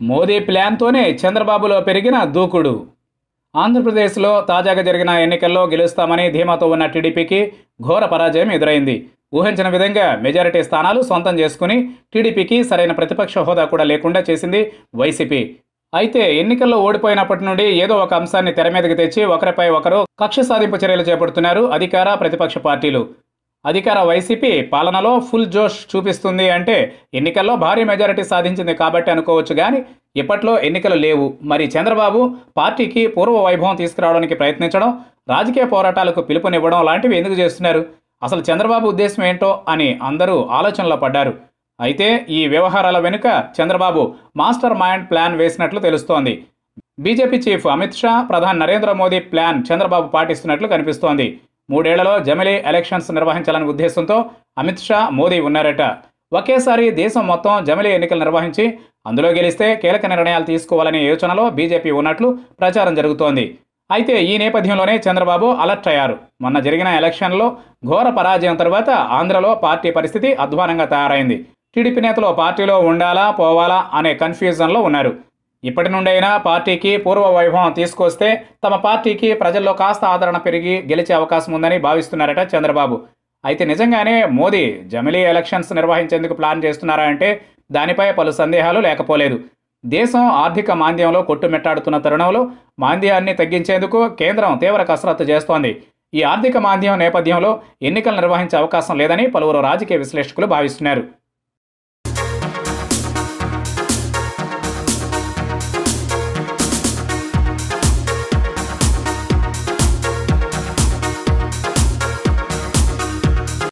మోదీ ప్లాన్తోనే చంద్రబాబులో పెరిగిన దూకుడు ఆంధ్రప్రదేశ్లో తాజాగా జరిగిన ఎన్నికల్లో గెలుస్తామని ధీమాతో ఉన్న టీడీపీకి ఘోర పరాజయం ఎదురైంది ఊహించిన విధంగా మెజారిటీ స్థానాలు సొంతం చేసుకుని టీడీపీకి సరైన ప్రతిపక్ష హోదా కూడా లేకుండా చేసింది వైసీపీ అయితే ఎన్నికల్లో ఓడిపోయినప్పటి నుండి ఏదో ఒక అంశాన్ని తెర మీదకి తెచ్చి ఒకరిపై ఒకరు కక్ష సాధింపు చర్యలు చేపడుతున్నారు అధికార ప్రతిపక్ష పార్టీలు అధికార వైసీపీ పాలనలో ఫుల్ జోష్ చూపిస్తుంది అంటే ఎన్నికల్లో భారీ మెజారిటీ సాధించింది కాబట్టి అనుకోవచ్చు కానీ ఇప్పట్లో ఎన్నికలు లేవు మరి చంద్రబాబు పార్టీకి పూర్వ వైభవం తీసుకురావడానికి ప్రయత్నించడం రాజకీయ పోరాటాలకు పిలుపునివ్వడం లాంటివి ఎందుకు చేస్తున్నారు అసలు చంద్రబాబు ఉద్దేశం ఏంటో అని అందరూ ఆలోచనలో పడ్డారు అయితే ఈ వ్యవహారాల వెనుక చంద్రబాబు మాస్టర్ మైండ్ ప్లాన్ వేసినట్లు తెలుస్తోంది బీజేపీ చీఫ్ అమిత్ షా ప్రధాని నరేంద్ర మోదీ ప్లాన్ చంద్రబాబు పాటిస్తున్నట్లు కనిపిస్తోంది మూడేళ్లలో జమిలీ ఎలక్షన్స్ నిర్వహించాలనే ఉద్దేశంతో అమిత్ షా మోదీ ఉన్నారట ఒకేసారి దేశం మొత్తం జమిలీ ఎన్నికలు నిర్వహించి అందులో గెలిస్తే కీలక నిర్ణయాలు తీసుకోవాలనే యోచనలో బీజేపీ ఉన్నట్లు ప్రచారం జరుగుతోంది అయితే ఈ నేపథ్యంలోనే చంద్రబాబు అలర్ట్ అయ్యారు మొన్న జరిగిన ఎలక్షన్లో ఘోర పరాజయం తర్వాత ఆంధ్రలో పార్టీ పరిస్థితి అధ్వానంగా తయారైంది టీడీపీ నేతలు పార్టీలో ఉండాలా పోవాలా అనే కన్ఫ్యూజన్లో ఉన్నారు ఇప్పటి నుండైనా పార్టీకి పూర్వ వైభవం తీసుకొస్తే తమ పార్టీకి ప్రజల్లో కాస్త ఆదరణ పెరిగి గెలిచే అవకాశం ఉందని భావిస్తున్నారట చంద్రబాబు అయితే నిజంగానే మోదీ జమిలీ ఎలక్షన్స్ నిర్వహించేందుకు ప్లాన్ చేస్తున్నారా అంటే దానిపై పలు సందేహాలు లేకపోలేదు దేశం ఆర్థిక మాంద్యంలో కొట్టుమిట్టాడుతున్న తరుణంలో మాంద్యాన్ని తగ్గించేందుకు కేంద్రం తీవ్ర కసరత్తు చేస్తోంది ఈ ఆర్థిక మాంద్యం నేపథ్యంలో ఎన్నికలు నిర్వహించే అవకాశం లేదని పలువురు రాజకీయ విశ్లేషకులు భావిస్తున్నారు